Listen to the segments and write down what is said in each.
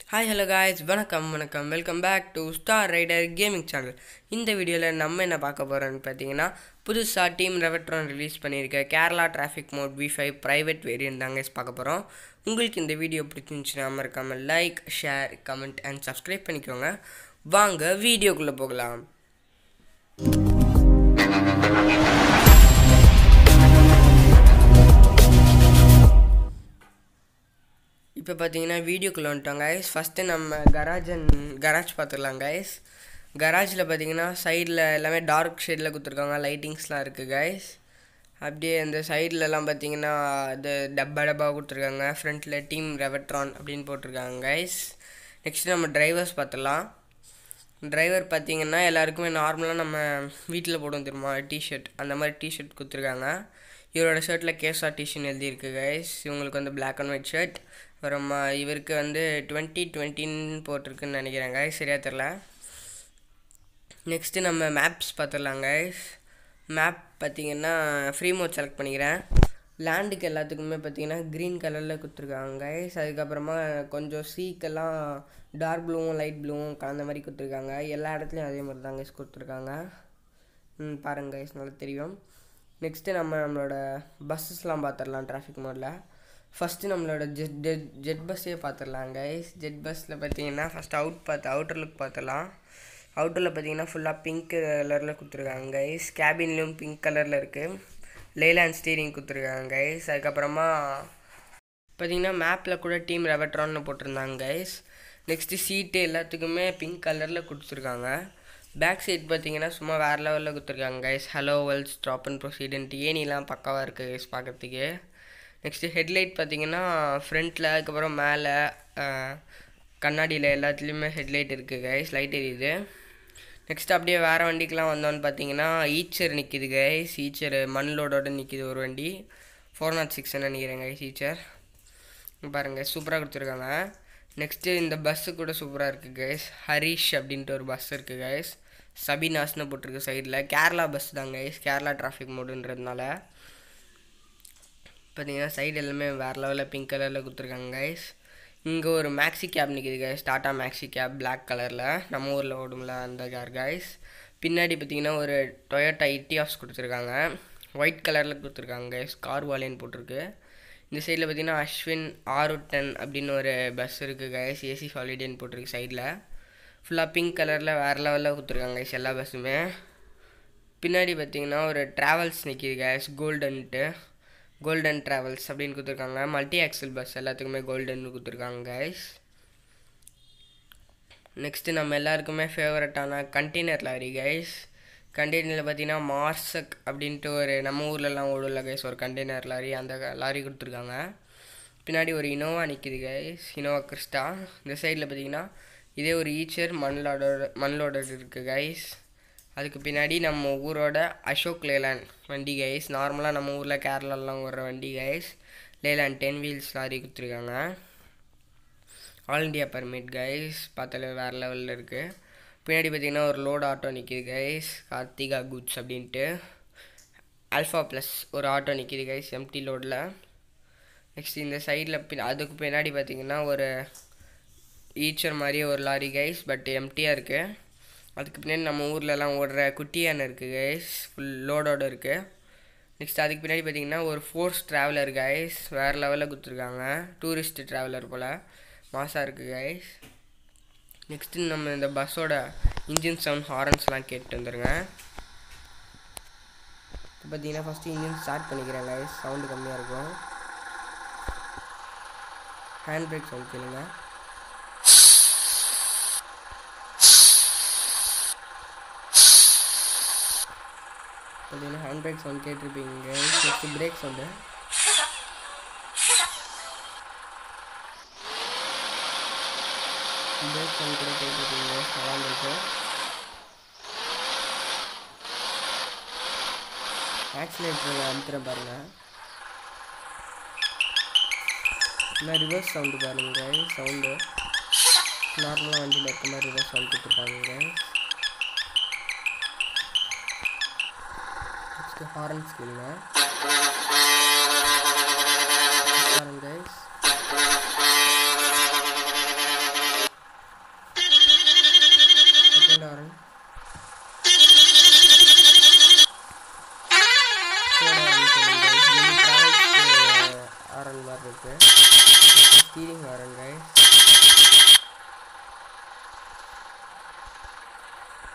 hi hello guys வணக்கம் வணக்கம் welcome back to Star Rider gaming channel இந்த வீடியோவில் நம்ம என்ன பார்க்க போகிறோம்னு பார்த்தீங்கன்னா புதுசாக டீம் ரெவட்ரான் ரிலீஸ் பண்ணியிருக்க Kerala traffic mod V five private variant தாங்க பார்க்க போகிறோம் உங்களுக்கு இந்த வீடியோ பிடிச்சிருந்துச்சுன்னா மறக்காமல் like share comment and subscribe பண்ணிக்கோங்க வாங்க வீடியோக்குள்ளே போகலாம் இப்போ பார்த்தீங்கன்னா வீடியோக்குள்ளே வந்துட்டோம் கைஸ் ஃபஸ்ட்டு நம்ம கராஜ் அண்ட் கராஜ் பார்த்துக்கலாம் கைஸ் கராஜில் பார்த்தீங்கன்னா சைடில் எல்லாமே டார்க் ஷேடில் கொடுத்துருக்காங்க லைட்டிங்ஸ்லாம் இருக்குது கைஸ் அப்படியே அந்த சைட்லலாம் பார்த்தீங்கன்னா அது டப்பா டப்பா கொடுத்துருக்காங்க ஃப்ரண்ட்டில் டீம் ரெவட்ரான் அப்படின்னு போட்டிருக்காங்க கைஸ் நெக்ஸ்ட்டு நம்ம டிரைவர்ஸ் பார்த்துலாம் டிரைவர் பார்த்தீங்கன்னா எல்லாருக்குமே நார்மலாக நம்ம வீட்டில் போடுவோம் தெரியுமா டிஷர்ட் அந்த மாதிரி டிஷர்ட் கொடுத்துருக்காங்க இவரோட ஷர்ட்டில் கேஎஸ்ஆர்டிசின்னு எழுதியிருக்கு கைஸ் இவங்களுக்கு வந்து பிளாக் அண்ட் ஒயிட் ஷர்ட் அப்புறமா இவருக்கு வந்து டுவெண்ட்டி டுவெண்ட்டின்னு போட்டிருக்குன்னு நினைக்கிறேன் கைஸ் சரியாக தெரில நெக்ஸ்ட்டு நம்ம மேப்ஸ் பார்த்துடலாம் கைஸ் மேப் பார்த்தீங்கன்னா ஃப்ரீ மோட் செலக்ட் பண்ணிக்கிறேன் லேண்டுக்கு எல்லாத்துக்குமே பார்த்தீங்கன்னா க்ரீன் கலரில் கொடுத்துருக்காங்க கைஸ் அதுக்கப்புறமா கொஞ்சம் சீக்கெல்லாம் டார்க் ப்ளூவும் லைட் ப்ளூவும் கலந்த மாதிரி கொடுத்துருக்காங்க எல்லா இடத்துலையும் அதே மாதிரி தான் கைஸ் கொடுத்துருக்காங்க ம் பாருங்க கைஸ் நல்லா தெரியும் நெக்ஸ்ட்டு நம்ம நம்மளோட பஸ்ஸஸ்லாம் பார்த்துடலாம் டிராஃபிக் மோடில் ஃபஸ்ட்டு நம்மளோட ஜெட் ஜெட் ஜெட் பஸ்ஸே பார்த்துடலாம் கைஸ் ஜெட் பஸ்ஸில் பார்த்தீங்கன்னா ஃபஸ்ட் அவுட் பார்த்து அவுட்டர் லுக் பார்த்துடலாம் அவுட்டரில் பார்த்தீங்கன்னா ஃபுல்லாக பிங்க் கலரில் கொடுத்துருக்காங்க கைஸ் கேபின்லேயும் பிங்க் கலரில் இருக்குது லேலாண்ட் ஸ்டீரிங் கொடுத்துருக்காங்க கைஸ் அதுக்கப்புறமா பார்த்தீங்கன்னா மேப்பில் கூட டீம் ரெவட்ரான்னு போட்டிருந்தாங்க கைஸ் நெக்ஸ்ட்டு சீட்டு எல்லாத்துக்குமே பிங்க் கலரில் கொடுத்துருக்காங்க பேக் சைட் பார்த்தீங்கன்னா சும்மா வேறு லெவலில் கொடுத்துருக்காங்க guys hello well stop and precedent ஏனிலாம் பக்காவாக இருக்குது கைஸ் பார்க்குறதுக்கு நெக்ஸ்ட்டு ஹெட்லைட் பார்த்தீங்கன்னா ஃப்ரண்ட்டில் அதுக்கப்புறம் மேலே கண்ணாடியில் எல்லாத்துலேயுமே ஹெட்லைட் இருக்குது கைஸ் லைட் எரியுது நெக்ஸ்ட் அப்படியே வேறு வண்டிக்கெலாம் வந்தோன்னு பார்த்தீங்கன்னா ஈச்சர் நிற்கிது கைஸ் ஈச்சர் மண்லோடோட நிற்கிது ஒரு வண்டி ஃபோர் நாட் சிக்ஸ்ன்னு நினைக்கிறேன் கைஸ் ஈச்சர் பாருங்கள் சூப்பராக கொடுத்துருக்காங்க நெக்ஸ்ட்டு இந்த பஸ்ஸு கூட சூப்பராக இருக்குது கைஸ் ஹரிஷ் அப்படின்ட்டு ஒரு பஸ் இருக்குது கைஸ் சபினாஸ்னு போட்டிருக்கு சைடில் கேரளா பஸ் தான் கைஸ் கேரளா டிராஃபிக் மோடுன்றதுனால பார்த்தீங்கன்னா சைடு எல்லாமே வேறு லெவலில் பிங்க் கலரில் கொடுத்துருக்காங்க கைஸ் இங்கே ஒரு மேக்ஸி கேப் நிற்கிது guys Tata maxi cab black கலரில் நம்ம ஊரில் ஓடும்ல அந்த கார் கைஸ் பின்னாடி பார்த்தீங்கன்னா ஒரு டொயோட்டா இட்டியாஸ் கொடுத்துருக்காங்க ஒயிட் கலரில் கொடுத்துருக்காங்க கைஸ் கார் வாலியன் போட்டிருக்கு இந்த சைடில் பார்த்தீங்கன்னா அஸ்வின் ஆறு டென் அப்படின்னு ஒரு பஸ் இருக்குது கைஸ் ஏசி ஹாலிடேன்னு போட்டிருக்கு சைடில் ஃபுல்லாக பிங்க் கலரில் வேறு லெவலில் கொடுத்துருக்காங்க கைஸ் எல்லா பஸ்ஸுமே பின்னாடி பார்த்தீங்கன்னா ஒரு ட்ராவல்ஸ் நிற்கிது கைஸ் கோல்டன்ட்டு கோல்டன் ட்ராவல்ஸ் அப்படின்னு கொடுத்துருக்காங்க மல்டி ஆக்சல் பஸ் எல்லாத்துக்குமே கோல்டன் கொடுத்துருக்காங்க கைஸ் நெக்ஸ்ட்டு நம்ம எல்லாருக்குமே ஃபேவரட்டான கண்டெய்னர் லாரி கைஸ் கண்டெய்னரில் பார்த்தீங்கன்னா மார்சக் அப்படின்ட்டு ஒரு நம்ம ஊர்லலாம் ஓடும்ல கைஸ் ஒரு கண்டெய்னர் லாரி அந்த லாரி கொடுத்துருக்காங்க பின்னாடி ஒரு இனோவா நிற்கிது கைஸ் இனோவா கிறிஸ்டா இந்த சைடில் பார்த்தீங்கன்னா இதே ஒரு ஈச்சர் மண்லோட மண்லோட இருக்குது கைஸ் அதுக்கு பின்னாடி நம்ம ஊரோட அசோக் லேலாண்ட் வண்டி கைஸ் நார்மலாக நம்ம ஊரில் கேரளாலாம் ஓடுற வண்டி guys Leyland ten wheels lorry கொடுத்துருக்காங்க ஆல் இண்டியா பர்மிட் கைஸ் பார்த்தாலே வேறு லெவலில் இருக்குது பின்னாடி பார்த்திங்கன்னா ஒரு லோடு ஆட்டோ நிற்கிது கைஸ் கார்த்திகா குட்ஸ் அப்படின்ட்டு அல்ஃபா ப்ளஸ் ஒரு ஆட்டோ நிற்கிது கைஸ் எம்டி லோடில் நெக்ஸ்ட் இந்த சைடில் பின் அதுக்கு பின்னாடி பார்த்திங்கன்னா ஒரு ஈச்சர் மாதிரியே ஒரு லாரி கைஸ் பட் எம்டியாக இருக்குது அதுக்கு பின்னாடி நம்ம ஊர்லலாம் ஓடுற குட்டியான இருக்குது கைஸ் ஃபுல் லோடோடு இருக்குது நெக்ஸ்ட் அதுக்கு பின்னாடி பார்த்தீங்கன்னா ஒரு ஃபோர்ஸ் ட்ராவலர் கைஸ் வேறு லெவலில் கொடுத்துருக்காங்க டூரிஸ்ட் ட்ராவலர் போல் மாசாக இருக்குது கைஸ் நெக்ஸ்ட்டு நம்ம இந்த பஸ்ஸோட இன்ஜின் சவுண்ட் ஹாரன்ஸ்லாம் கேட்டு வந்துருங்க இப்போ பார்த்தீங்கன்னா ஃபஸ்ட்டு இன்ஜின் ஸ்டார்ட் பண்ணிக்கிறேன் கைஸ் சவுண்டு கம்மியாக இருக்கும் ஹேண்ட் பிரேக் சவுண்ட் கேளுங்க பார்த்தீங்கன்னா ஹேண்ட் பிரேக் சவுண்ட் கேட்டிருப்பீங்க next brake sound brake sound கூட கேட்டிருப்பீங்க நல்லா இருந்துச்சு ஆக்சிலேட்டர் அமுத்துறேன் பாருங்க இன்னும் ரிவர்ஸ் சவுண்டு பாருங்க சவுண்டு நார்மலாக வண்டியில் இருக்க மாதிரி ரிவர்ஸ் சவுண்ட் கொடுத்துருக்காங்க நெக்ஸ்ட் ஹாரன்ஸ் கேளுங்க பாருங்க கைஸ்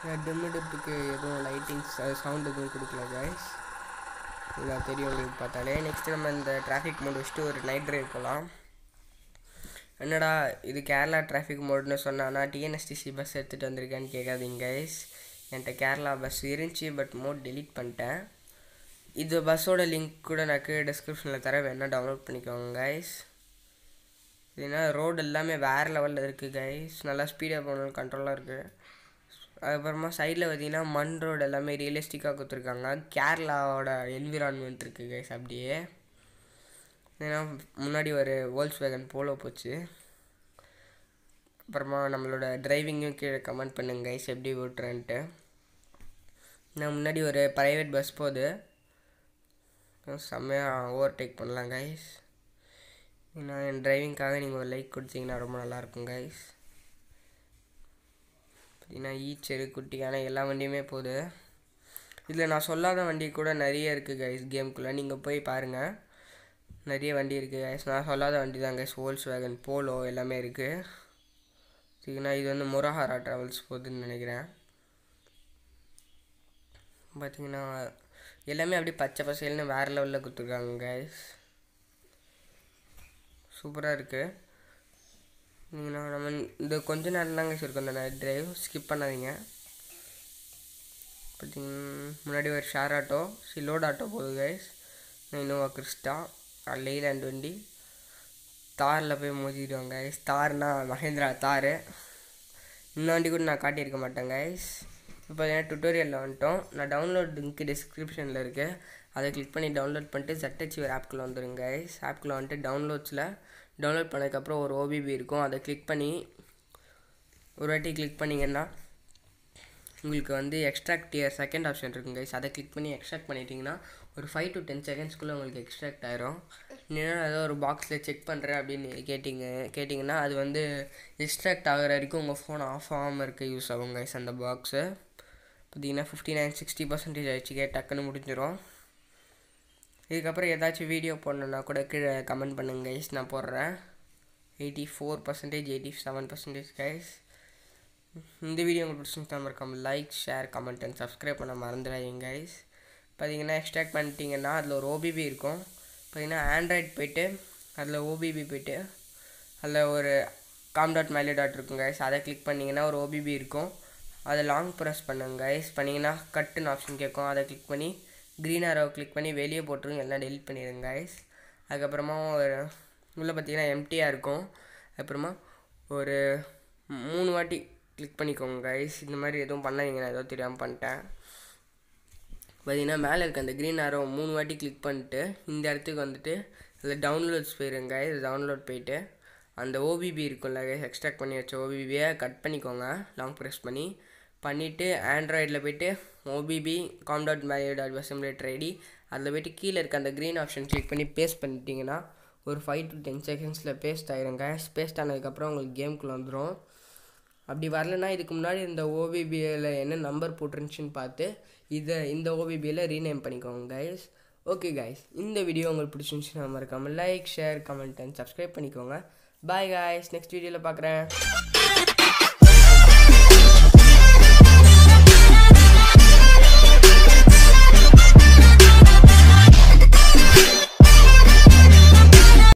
டிம்மு டிப்புக்கு எதுவும் லைட்டிங்ஸ் சவுண்ட் எதுவும் கொடுக்கல கைஸ் இதான் தெரியும் உங்களுக்கு பார்த்தாலே நெக்ஸ்ட் நம்ம இந்த டிராஃபிக் மோட் வச்சுட்டு ஒரு நைட் ட்ரைவ் போகலாம் என்னடா இது கேரளா டிராஃபிக் மோட்னு சொன்னானா டிஎன்எஸ்டிசி பஸ் எடுத்துகிட்டு வந்திருக்கேன்னு கேட்காதீங்க கைஸ் என்கிட்ட கேரளா பஸ் இருந்துச்சு பட் மோட் டெலீட் பண்ணிட்டேன் இது பஸ்ஸோட லிங்க் கூட நான் கீழே டிஸ்கிரிப்ஷனில் தர வேணா டவுன்லோட் பண்ணிக்கோங்க கைஸ் இதுனா ரோடு எல்லாமே வேறு லெவலில் இருக்குது கைஸ் நல்லா ஸ்பீடாக போகணும் கண்ட்ரோலாக இருக்குது அதுக்கப்புறமா சைடில் பார்த்தீங்கன்னா மண் ரோடு எல்லாமே ரியலிஸ்டிக்காக கொடுத்துருக்காங்க கேரளாவோட என்விரான்மெண்ட் இருக்குது கைஸ் அப்படியே ஏன்னா முன்னாடி ஒரு வோல்ஸ் வேகன் போலோ போச்சு அப்புறமா நம்மளோட டிரைவிங்கும் கீழே கமெண்ட் பண்ணுங்க கைஸ் எப்படி ஓட்டுறேன்ட்டு நான் முன்னாடி ஒரு ப்ரைவேட் பஸ் போகுது செம்மையாக ஓவர்டேக் பண்ணலாம் கைஸ் நான் என் டிரைவிங்க்காக நீங்கள் ஒரு லைக் கொடுத்தீங்கன்னா ரொம்ப நல்லாயிருக்கும் கைஸ் பார்த்தீங்கன்னா ஈச்சரு குட்டியான எல்லா வண்டியுமே போகுது இதில் நான் சொல்லாத வண்டி கூட நிறைய இருக்குது கைஸ் கேம்குள்ளே நீங்கள் போய் பாருங்கள் நிறைய வண்டி இருக்குது கைஸ் நான் சொல்லாத வண்டி தான் கைஸ் ஹோல்ஸ் வேகன் போலோ எல்லாமே இருக்குது சரிங்களா இது வந்து முரஹாரா ட்ராவல்ஸ் போகுதுன்னு நினைக்கிறேன் பார்த்தீங்கன்னா எல்லாமே அப்படியே பச்சை பசேல்னு வேறு லெவலில் கொடுத்துருக்காங்க கைஸ் சூப்பராக இருக்குது நீங்கள்ண்ணா நம்ம இந்த கொஞ்ச நேரம் தாங்க இருக்கும் இந்த நைட் ட்ரைவ் ஸ்கிப் பண்ணாதீங்க பார்த்தீங்கன்னா முன்னாடி ஒரு ஷேர் ஆட்டோ சிலோட் ஆட்டோ போகுது கைஸ் இனோவா கிறிஸ்டா லெய்லாண்ட் வண்டி தாரில் போய் மோதிடுவாங்க கைஸ் தார்னா மகேந்திரா தார் இன்னும் வண்டி கூட நான் காட்டியிருக்க மாட்டேன் கைஸ் இப்போ பார்த்தீங்கன்னா டுட்டோரியலில் வந்துட்டோம் நான் டவுன்லோட் லிங்க் டிஸ்கிரிப்ஷனில் இருக்குது அதை கிளிக் பண்ணி டவுன்லோட் பண்ணிட்டு ஜட்டச்சி ஒரு ஆப்குள்ளே வந்துடுங்க கைஸ் ஆப்குள்ளே வந்துட்டு டவுன்லோட்ஸில் டவுன்லோட் பண்ணதுக்கப்புறம் ஒரு ஓபிபி இருக்கும் அதை கிளிக் பண்ணி ஒரு வாட்டி கிளிக் பண்ணிங்கன்னா உங்களுக்கு வந்து எக்ஸ்ட்ராக்ட் செகண்ட் ஆப்ஷன் இருக்கும் கைஸ் அதை கிளிக் பண்ணி எக்ஸ்ட்ராக்ட் பண்ணிட்டீங்கன்னா ஒரு ஃபைவ் டு டென் செகண்ட்ஸ்க்குள்ளே உங்களுக்கு எக்ஸ்ட்ராக்ட் ஆயிரும் நீங்கள் ஏதோ ஒரு பாக்ஸில் செக் பண்ணுறேன் அப்படின்னு கேட்டிங்க கேட்டிங்கன்னா அது வந்து எக்ஸ்ட்ராக்ட் ஆகிற வரைக்கும் உங்கள் ஃபோன் ஆஃப் ஆகாமல் இருக்க யூஸ் ஆகும் கைஸ் அந்த பாக்ஸு பார்த்தீங்கன்னா ஃபிஃப்டி நைன் சிக்ஸ்டி பர்சன்டேஜ் ஆயிடுச்சு டக்குன்னு முடிஞ்சிடும் இதுக்கப்புறம் ஏதாச்சும் வீடியோ போடணுன்னா கூட கீழே கமெண்ட் பண்ணுங்க கைஸ் நான் போடுறேன் eighty four percentage eighty seven percentage guys இந்த வீடியோ உங்களுக்கு பிடிச்சிருந்தா மறக்காம like share comment and subscribe பண்ண மறந்துடாதீங்க கைஸ் பார்த்தீங்கன்னா எக்ஸ்ட்ராக்ட் பண்ணிட்டீங்கன்னா அதில் ஒரு ஓபிபி இருக்கும் பார்த்தீங்கன்னா ஆண்ட்ராய்ட் போயிட்டு அதில் ஓபிபி போயிட்டு அதில் ஒரு காம் டாட் மேலே டாட் இருக்கும் கைஸ் அதை கிளிக் பண்ணிங்கன்னா ஒரு ஓபிபி இருக்கும் அதை லாங் ப்ரெஸ் பண்ணுங்க கைஸ் பண்ணிங்கன்னா கட்டுன்னு ஆப்ஷன் கேட்கும் அதை கிளிக் பண்ணி க்ரீன் ஆரோ கிளிக் பண்ணி வெளியே போட்டுருங்க எல்லாம் டெலிட் பண்ணிடுங்க கைஸ் அதுக்கப்புறமா ஒரு உள்ளே பார்த்தீங்கன்னா எம்டியாக இருக்கும் அப்புறமா ஒரு மூணு வாட்டி கிளிக் பண்ணிக்கோங்க கைஸ் இந்த மாதிரி எதுவும் பண்ணாதீங்க நான் ஏதோ தெரியாமல் பண்ணிட்டேன் பார்த்தீங்கன்னா மேலே இருக்க அந்த க்ரீன் ஆரோ மூணு வாட்டி கிளிக் பண்ணிட்டு இந்த இடத்துக்கு வந்துட்டு அதில் டவுன்லோட்ஸ் போயிருங்க கைஸ் டவுன்லோட் போயிட்டு அந்த ஓபிபி இருக்கும்ல கைஸ் எக்ஸ்ட்ராக்ட் பண்ணி வச்ச ஓபிபியை கட் பண்ணிக்கோங்க லாங் ப்ரெஸ் பண்ணி பண்ணிவிட்டு ஆண்ட்ராய்டில் போய்ட்டு OBB com dot Mario dot assembler ID அதில் போய்ட்டு கீழே இருக்க அந்த க்ரீன் ஆப்ஷன் கிளிக் பண்ணி பேஸ்ட் பண்ணிட்டீங்கன்னா ஒரு ஃபைவ் டு டென் செகண்ட்ஸில் பேஸ்ட் ஆயிருங்க பேஸ்ட் ஆனதுக்கப்புறம் உங்களுக்கு கேம்குள்ளே வந்துடும் அப்படி வரலன்னா இதுக்கு முன்னாடி இந்த ஓபிபியில் என்ன நம்பர் போட்டுருந்துச்சின்னு பார்த்து இதை இந்த ஓபிபியில் ரீநேம் பண்ணிக்கோங்க கைஸ் ஓகே கைஸ் இந்த வீடியோ உங்களுக்கு பிடிச்சிருந்துச்சுன்னா மறக்காமல் like share comment and subscribe பண்ணிக்கோங்க பாய் கைஸ் நெக்ஸ்ட் வீடியோவில் பார்க்குறேன்